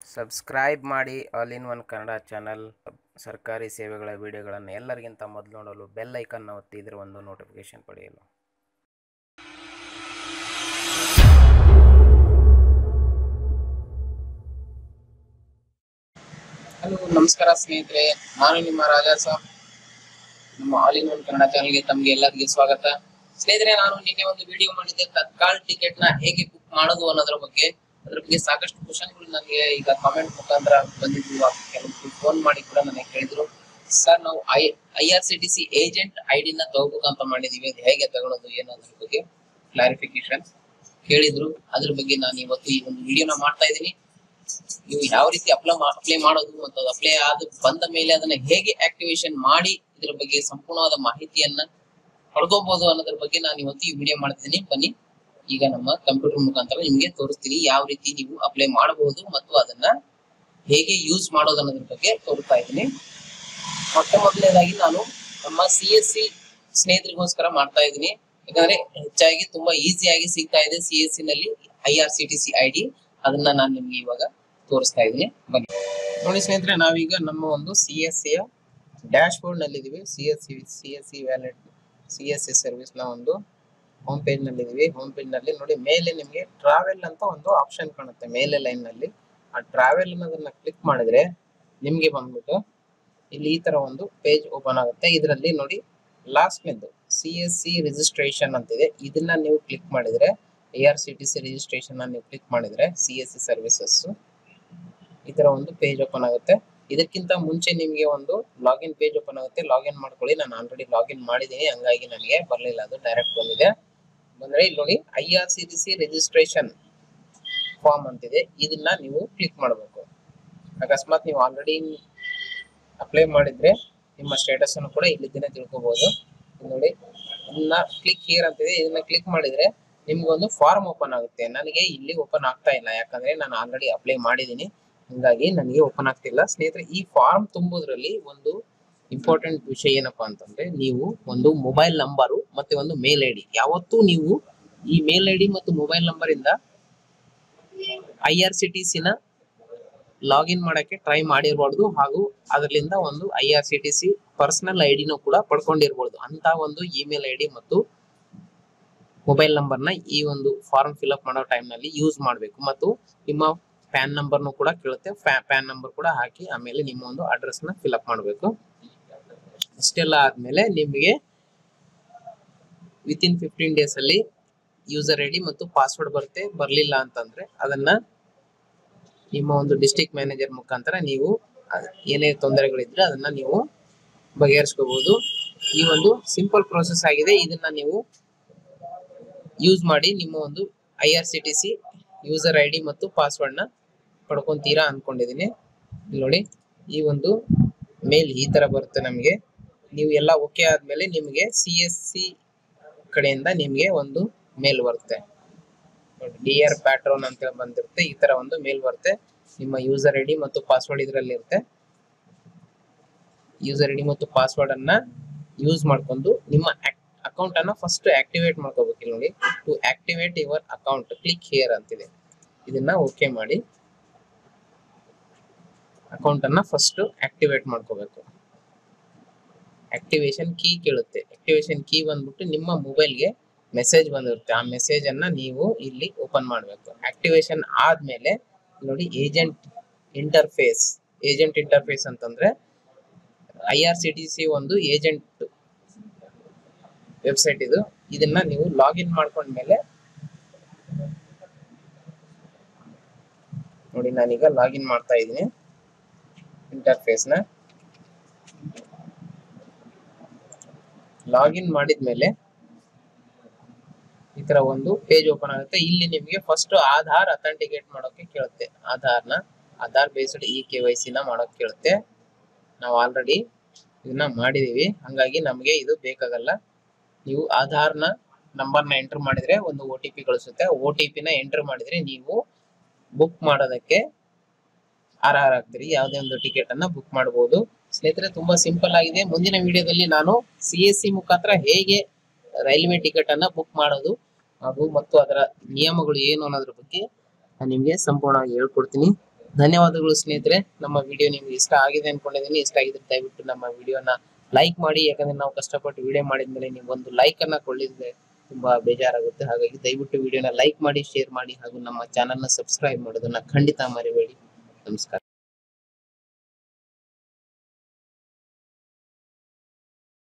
subscribe ಮಾಡಿ all in one Kannada channel ಸರ್ಕಾರಿ ಸೇವೆಗಳ ವಿಡಿಯೋಗಳನ್ನು ಎಲ್ಲರಿಗಿಂತ ಮೊದಲು ನೋಡಲು ಬೆಲ್ ಐಕನ್ನ ಒತ್ತಿದ್ರೆ ಒಂದು ನೋಟಿಫಿಕೇಶನ್ ಪಡೆಯಲು ಹಲೋ ನಮಸ್ಕಾರ ಸ್ನೇಹಿತರೆ ನಾನು ನಿಮ್ಮ ರಾಜಾ ಸಾಬ್ ನಮ್ಮ ಆಲ್ ಇನ್ ಒನ್ ಕನ್ನಡ ಚಾನಲ್ಗೆ ತಮಗೆ ಎಲ್ಲರಿಗೆ ಸ್ವಾಗತ ಸ್ನೇಹಿತರೆ ನಾನು ನಿನ್ನೆ ಒಂದು ವಿಡಿಯೋ ಮಾಡಿದ್ದೆ ತತ್ಕಾಲ್ ಟಿಕೆಟ್ ನ ಹೇಗೆ ಬುಕ್ ಮಾಡೋದು ಅನ್ನೋದ್ರ ಬಗ್ಗೆ ಅದ್ರ ಬಗ್ಗೆ ಸಾಕಷ್ಟು ಕ್ವಶನ್ಗಳು ನನಗೆ ಈಗ ಕಾಮೆಂಟ್ ಮುಖಾಂತರ ಬಂದಿದ್ವು ಕೆಲವರು ಫೋನ್ ಮಾಡಿ ಕೂಡ ನನಗೆ ಕೇಳಿದ್ರು ಸರ್ ನಾವು I I R C T C agent ID ನ ತಗೋಬೇಕಂತ ಮಾಡಿದೀವಿ ಅದು ಹೇಗೆ ತಗೊಳ್ಳೋದು ಏನು ಅದ್ರ ಬಗ್ಗೆ ಕ್ಲಾರಿಫಿಕೇಶನ್ ಕೇಳಿದ್ರು ಅದ್ರ ಬಗ್ಗೆ ನಾನು ಇವತ್ತು ಈ ಒಂದು ವಿಡಿಯೋನ ಮಾಡ್ತಾ ಇದ್ದೀನಿ ನೀವು ಯಾವ ರೀತಿ ಅಪ್ಲೈ ಅಪ್ಲೈ ಮಾಡೋದು ಮತ್ತು ಅದು ಅಪ್ಲೈ ಆದ ಬಂದ ಮೇಲೆ ಅದನ್ನ ಹೇಗೆ ಆಕ್ಟಿವೇಶನ್ ಮಾಡಿ ಇದ್ರ ಬಗ್ಗೆ ಸಂಪೂರ್ಣವಾದ ಮಾಹಿತಿಯನ್ನ ಪಡ್ಕೋಬಹುದು ಅನ್ನೋದ್ರ ಬಗ್ಗೆ ನಾನು ಇವತ್ತು ಈ ವಿಡಿಯೋ ಮಾಡ್ತಿದ್ದೀನಿ ಬನ್ನಿ ಈಗ ನಮ್ಮ ಕಂಪ್ಯೂಟರ್ ಮುಖಾಂತರ ನಿಮ್ಗೆ ತೋರಿಸ್ತೀನಿ ಯಾವ ರೀತಿ ನೀವು ಅಪ್ಲೈ ಮಾಡಬಹುದು ಮತ್ತು ಅದನ್ನ ಹೇಗೆ ಯೂಸ್ ಮಾಡೋದು ಅನ್ನೋದ್ರ ಬಗ್ಗೆ ತೋರಿಸ್ತಾ ಇದ್ದೀನಿ ಮೊಟ್ಟ ಮೊದಲನೇದಾಗಿ ನಾನು ನಮ್ಮ ಸಿ ಎಸ್ ಸಿ ಸ್ನೇಹಿತರಿಗೋಸ್ಕರ ಮಾಡ್ತಾ ಇದ್ದೀನಿ ಯಾಕಂದ್ರೆ ಹೆಚ್ಚಾಗಿ ತುಂಬಾ ಈಸಿಯಾಗಿ ಸಿಗ್ತಾ ಇದೆ ಸಿ ಎಸ್ ಸಿ ನಲ್ಲಿ I R C T C I D ಅದನ್ನ ನಾನು ನಿಮ್ಗೆ ಇವಾಗ ತೋರಿಸ್ತಾ ಇದ್ದೀನಿ ಬನ್ನಿ ನೋಡಿ ಸ್ನೇಹಿತರೆ ನಾವೀಗ ನಮ್ಮ ಒಂದು C S C dashboard ನಲ್ಲಿ ಇದೀವಿ C S C C S C wallet C S C service ನ ಒಂದು ಹೋಮ್ ಪೇಜ್ ನಲ್ಲಿ ಇದೀವಿ ಹೋಮ್ ಪೇಜ್ ನಲ್ಲಿ ನೋಡಿ ಮೇಲೆ ನಿಮಗೆ ಟ್ರಾವೆಲ್ ಅಂತ ಒಂದು ಆಪ್ಷನ್ ಕಾಣುತ್ತೆ ಮೇಲೆ ಲೈನ್ ನಲ್ಲಿ ಆ ಟ್ರಾವೆಲ್ ಅನ್ನೋದನ್ನ ಕ್ಲಿಕ್ ಮಾಡಿದ್ರೆ ನಿಮ್ಗೆ ಬಂದ್ಬಿಟ್ಟು ಇಲ್ಲಿ ಈ ತರ ಒಂದು ಪೇಜ್ ಓಪನ್ ಆಗುತ್ತೆ ಇದರಲ್ಲಿ ನೋಡಿ ಲಾಸ್ಟ್ ನೆದ್ದು ಸಿ ಎಸ್ ಸಿ ರಿಜಿಸ್ಟ್ರೇಷನ್ ಅಂತಿದೆ ಇದನ್ನ ನೀವು ಕ್ಲಿಕ್ ಮಾಡಿದ್ರೆ A R C T C registration ನೀವು ಕ್ಲಿಕ್ ಮಾಡಿದ್ರೆ ಸಿ ಎಸ್ ಸಿ ಸರ್ವಿಸಸ್ ಈ ತರ ಒಂದು ಪೇಜ್ ಓಪನ್ ಆಗುತ್ತೆ ಇದಕ್ಕಿಂತ ಮುಂಚೆ ನಿಮಗೆ ಒಂದು ಲಾಗಿನ್ ಪೇಜ್ ಓಪನ್ ಆಗುತ್ತೆ ಲಾಗಿನ್ ಮಾಡ್ಕೊಳ್ಳಿ ನಾನು ಆಲ್ರೆಡಿ ಲಾಗಿನ್ ಮಾಡಿದ್ದೀನಿ ಹಂಗಾಗಿ ನನಗೆ ಬರಲಿಲ್ಲ ಅದು ಡೈರೆಕ್ಟ್ ಬಂದಿದೆ ಬಂದ್ರೆ ಇಲ್ಲಿ ನೋಡಿ I R C T C registration form ಅಂತಿದೆ ಇದನ್ನ ನೀವು ಕ್ಲಿಕ್ ಮಾಡಬೇಕು ಅಕಸ್ಮಾತ್ ನೀವು ಆಲ್ರೆಡಿ ಅಪ್ಲೈ ಮಾಡಿದ್ರೆ ನಿಮ್ಮ ಸ್ಟೇಟಸ್ ಅನ್ನು ಕೂಡ ಇಲ್ಲಿದ್ದೇನೆ ತಿಳ್ಕೊಬಹುದು ನೋಡಿ ಇದನ್ನ ಕ್ಲಿಕ್ ಹಿಯರ್ ಅಂತಿದೆ ಇದನ್ನ ಕ್ಲಿಕ್ ಮಾಡಿದ್ರೆ ನಿಮ್ಗೆ ಒಂದು ಫಾರ್ಮ್ ಓಪನ್ ಆಗುತ್ತೆ ನನಗೆ ಇಲ್ಲಿ ಓಪನ್ ಆಗ್ತಾ ಇಲ್ಲ ಯಾಕಂದ್ರೆ ನಾನು ಆಲ್ರೆಡಿ ಅಪ್ಲೈ ಮಾಡಿದ್ದೀನಿ ಹಂಗಾಗಿ ನನಗೆ ಓಪನ್ ಆಗ್ತಿಲ್ಲ ಸ್ನೇಹಿತರೆ ಈ ಫಾರ್ಮ್ ತುಂಬುದ್ರಲ್ಲಿ ಒಂದು ಇಂಪಾರ್ಟೆಂಟ್ ವಿಷಯ ಏನಪ್ಪಾ ಅಂತಂದ್ರೆ ನೀವು ಒಂದು ಮೊಬೈಲ್ ನಂಬರು ಮತ್ತೆ ಒಂದು ಮೇಲ್ ಐ ಡಿ ಯಾವತ್ತೂ ನೀವು ಈ ಮೇಲ್ ಐ ಡಿ ಮತ್ತು ಮೊಬೈಲ್ ನಂಬರ್ ಇಂದ ಐ ಆರ್ ಸಿ ಟಿ ಸಿನ ಲಾಗಿನ್ ಮಾಡಕ್ಕೆ ಟ್ರೈ ಮಾಡಿರ್ಬಾರ್ದು ಹಾಗೂ ಅದರಿಂದ ಒಂದು I R C T C personal I ಡಿನೂ ಕೂಡ ಪಡ್ಕೊಂಡಿರ್ಬೋದು ಅಂತ ಒಂದು ಇಮೇಲ್ ಐ ಡಿ ಮತ್ತು ಮೊಬೈಲ್ ನಂಬರ್ನ ಈ ಒಂದು ಫಾರ್ಮ್ ಫಿಲ್ಅಪ್ ಮಾಡೋ ಟೈಮ್ನಲ್ಲಿ ಯೂಸ್ ಮಾಡಬೇಕು ಮತ್ತು ನಿಮ್ಮ ಪ್ಯಾನ್ ನಂಬರ್ನು ಕೂಡ ಕೇಳುತ್ತೆ ಪ್ಯಾನ್ ನಂಬರ್ ಕೂಡ ಹಾಕಿ ಆಮೇಲೆ ನಿಮ್ಮ ಒಂದು ಅಡ್ರೆಸ್ನ ಫಿಲ್ಅಪ್ ಮಾಡಬೇಕು ಇಷ್ಟೆಲ್ಲ ಆದ್ಮೇಲೆ ನಿಮಗೆ ವಿತ್ ಇನ್ ಫಿಫ್ಟೀನ್ ಡೇಸ್ ಅಲ್ಲಿ ಯೂಸರ್ ಐ ಡಿ ಮತ್ತು ಪಾಸ್ವರ್ಡ್ ಬರುತ್ತೆ ಬರಲಿಲ್ಲ ಅಂತಂದ್ರೆ ಅದನ್ನ ನಿಮ್ಮ ಒಂದು ಡಿಸ್ಟ್ರಿಕ್ಟ್ ಮ್ಯಾನೇಜರ್ ಮುಖಾಂತರ ನೀವು ಅದ್- ಏನೇ ತೊಂದರೆಗಳಿದ್ರೆ ಅದನ್ನ ನೀವು ಬಗೆಹರಿಸ್ಕೋಬಹುದು ಈ ಒಂದು ಸಿಂಪಲ್ ಪ್ರೋಸೆಸ್ ಆಗಿದೆ ಇದನ್ನ ನೀವು ಯೂಸ್ ಮಾಡಿ ನಿಮ್ಮ ಒಂದು I R C T C user I D ಮತ್ತು ಪಾಸ್ವರ್ಡ್ನ ಪಡ್ಕೊಂತೀರಾ ಅನ್ಕೊಂಡಿದ್ದೀನಿ ಇಲ್ಲಿ ನೋಡಿ ಈ ಒಂದು ಮೇಲ್ ಈ ತರ ಬರುತ್ತೆ ನಮಗೆ ನೀವು ಎಲ್ಲ ಓಕೆ ಆದ್ಮೇಲೆ ನಿಮಗೆ ಸಿ ಎಸ್ ಸಿ ಕಡೆಯಿಂದ ನಿಮಗೆ ಒಂದು ಮೇಲ್ ಬರುತ್ತೆ ಡಿ ಆರ್ ಪ್ಯಾಟ್ರೋನ್ ಅಂತ ಹೇಳಿ ಬಂದಿರುತ್ತೆ ಈ ತರ ಒಂದು ಮೇಲ್ ಬರುತ್ತೆ ನಿಮ್ಮ ಯೂಸರ್ ಐ ಡಿ ಮತ್ತು ಪಾಸ್ವರ್ಡ್ ಇದರಲ್ಲಿ ಇರುತ್ತೆ ಯೂಸರ್ ಐ ಡಿ ಮತ್ತು ಪಾಸ್ವರ್ಡ್ ಅನ್ನ ಯೂಸ್ ಮಾಡ್ಕೊಂಡು ನಿಮ್ಮ ಅಕೌಂಟ್ ಅನ್ನ ಫಸ್ಟ್ ಆಕ್ಟಿವೇಟ್ ಮಾಡ್ಕೋಬೇಕು ಇಲ್ಲಿ ನೋಡಿ to activate your account click here ಅಂತಿದೆ ಇದನ್ನ ಓಕೆ ಮಾಡಿ ಅಕೌಂಟ್ ಅನ್ನ ಫಸ್ಟ್ ಆಕ್ಟಿವೇಟ್ ಮಾಡ್ಕೋಬೇಕು ಆಕ್ಟಿವೇಶನ್ ಕೀ ಕೇಳುತ್ತೆ ಆಕ್ಟಿವೇಶನ್ ಕೀ ಬಂದ್ಬಿಟ್ಟು ನಿಮ್ಮ ಮೊಬೈಲ್ಗೆ ಮೆಸೇಜ್ ಬಂದಿರುತ್ತೆ ಆ ಮೆಸೇಜ್ ಅನ್ನ ನೀವು ಇಲ್ಲಿ ಓಪನ್ ಮಾಡಬೇಕು ಆಕ್ಟಿವೇಶನ್ ಆದ್ಮೇಲೆ ನೋಡಿ ಏಜೆಂಟ್ ಇಂಟರ್ಫೇಸ್ ಏಜೆಂಟ್ ಇಂಟರ್ಫೇಸ್ ಅಂತಂದ್ರೆ I R C T C ಒಂದು ಏಜೆಂಟ್ ವೆಬ್ಸೈಟ್ ಇದು ಇದನ್ನ ನೀವು ಲಾಗಿನ್ ಮಾಡ್ಕೊಂಡ್ಮೇಲೆ ನೋಡಿ ನಾನೀಗ ಲಾಗಿನ್ ಮಾಡ್ತಾ ಇದ್ದೀನಿ ಇಂಟರ್ಫೇಸ್ ನ ಲಾಗಿನ್ ಮಾಡಿದ್ಮೇಲೆ ಈ ತರ ಒಂದು ಪೇಜ್ ಓಪನ್ ಆಗುತ್ತೆ ಇಲ್ಲಿ ನಿಮಗೆ ಫಸ್ಟ್ ಆಧಾರ್ ಅಥೆಂಟಿಕೇಟ್ ಮಾಡೋಕೆ ಕೇಳುತ್ತೆ ಆಧಾರ್ನ Aadhaar based E K Y ನ ಮಾಡೋಕೆ ಕೇಳುತ್ತೆ ನಾವು ಆಲ್ರೆಡಿ ಇದನ್ನ ಮಾಡಿದೀವಿ ಹಂಗಾಗಿ ನಮಗೆ ಇದು ಬೇಕಾಗಲ್ಲ ನೀವು ಆಧಾರ್ನ ನಂಬರ್ನ ಎಂಟರ್ ಮಾಡಿದ್ರೆ ಒಂದು ಒ ಟಿ ಪಿ ಕಳಿಸುತ್ತೆ ಒ ಟಿ ಪಿನ ಎಂಟರ್ ಮಾಡಿದ್ರೆ ನೀವು ಬುಕ್ ಮಾಡೋದಕ್ಕೆ ಅರ್ಹರಾಗ್ತೀರಿ ಯಾವುದೇ ಒಂದು ಟಿಕೆಟ್ ಅನ್ನ ಬುಕ್ ಮಾಡಬಹುದು ಸ್ನೇಹಿತರೆ ತುಂಬಾ ಸಿಂಪಲ್ ಆಗಿದೆ ಮುಂದಿನ ವಿಡಿಯೋದಲ್ಲಿ ನಾನು ಸಿ ಎಸ್ ಸಿ ಮುಖಾಂತರ ಹೇಗೆ ರೈಲ್ವೆ ಟಿಕೆಟ್ ಅನ್ನ ಬುಕ್ ಮಾಡೋದು ಹಾಗೂ ಮತ್ತು ಅದರ ನಿಯಮಗಳು ಏನು ಅನ್ನೋದ್ರ ಬಗ್ಗೆ ನಾನು ನಿಮಗೆ ಸಂಪೂರ್ಣವಾಗಿ ಹೇಳ್ಕೊಡ್ತೀನಿ ಧನ್ಯವಾದಗಳು ಸ್ನೇಹಿತರೆ ನಮ್ಮ ವಿಡಿಯೋ ನಿಮ್ಗೆ ಇಷ್ಟ ಆಗಿದೆ ಅನ್ಕೊಂಡಿದ್ದೀನಿ ಇಷ್ಟ ಆಗಿದ್ರೆ ದಯವಿಟ್ಟು ನಮ್ಮ ವಿಡಿಯೋನ ಲೈಕ್ ಮಾಡಿ ಯಾಕಂದ್ರೆ ನಾವು ಕಷ್ಟಪಟ್ಟು ವಿಡಿಯೋ ಮಾಡಿದ್ಮೇಲೆ ನೀವು ಒಂದು ಲೈಕ್ ಅನ್ನ ಕೊಳ್ಳಿದ್ರೆ ತುಂಬಾ ಬೇಜಾರಾಗುತ್ತೆ ಹಾಗಾಗಿ ದಯವಿಟ್ಟು ವಿಡಿಯೋನ ಲೈಕ್ ಮಾಡಿ ಶೇರ್ ಮಾಡಿ ಹಾಗೂ ನಮ್ಮ ಚಾನಲ್ನ ಸಬ್ಸ್ಕ್ರೈಬ್ ಮಾಡೋದನ್ನ ಖಂಡಿತ ಮರಿಬೇಡಿ ನಮಸ್ಕಾರ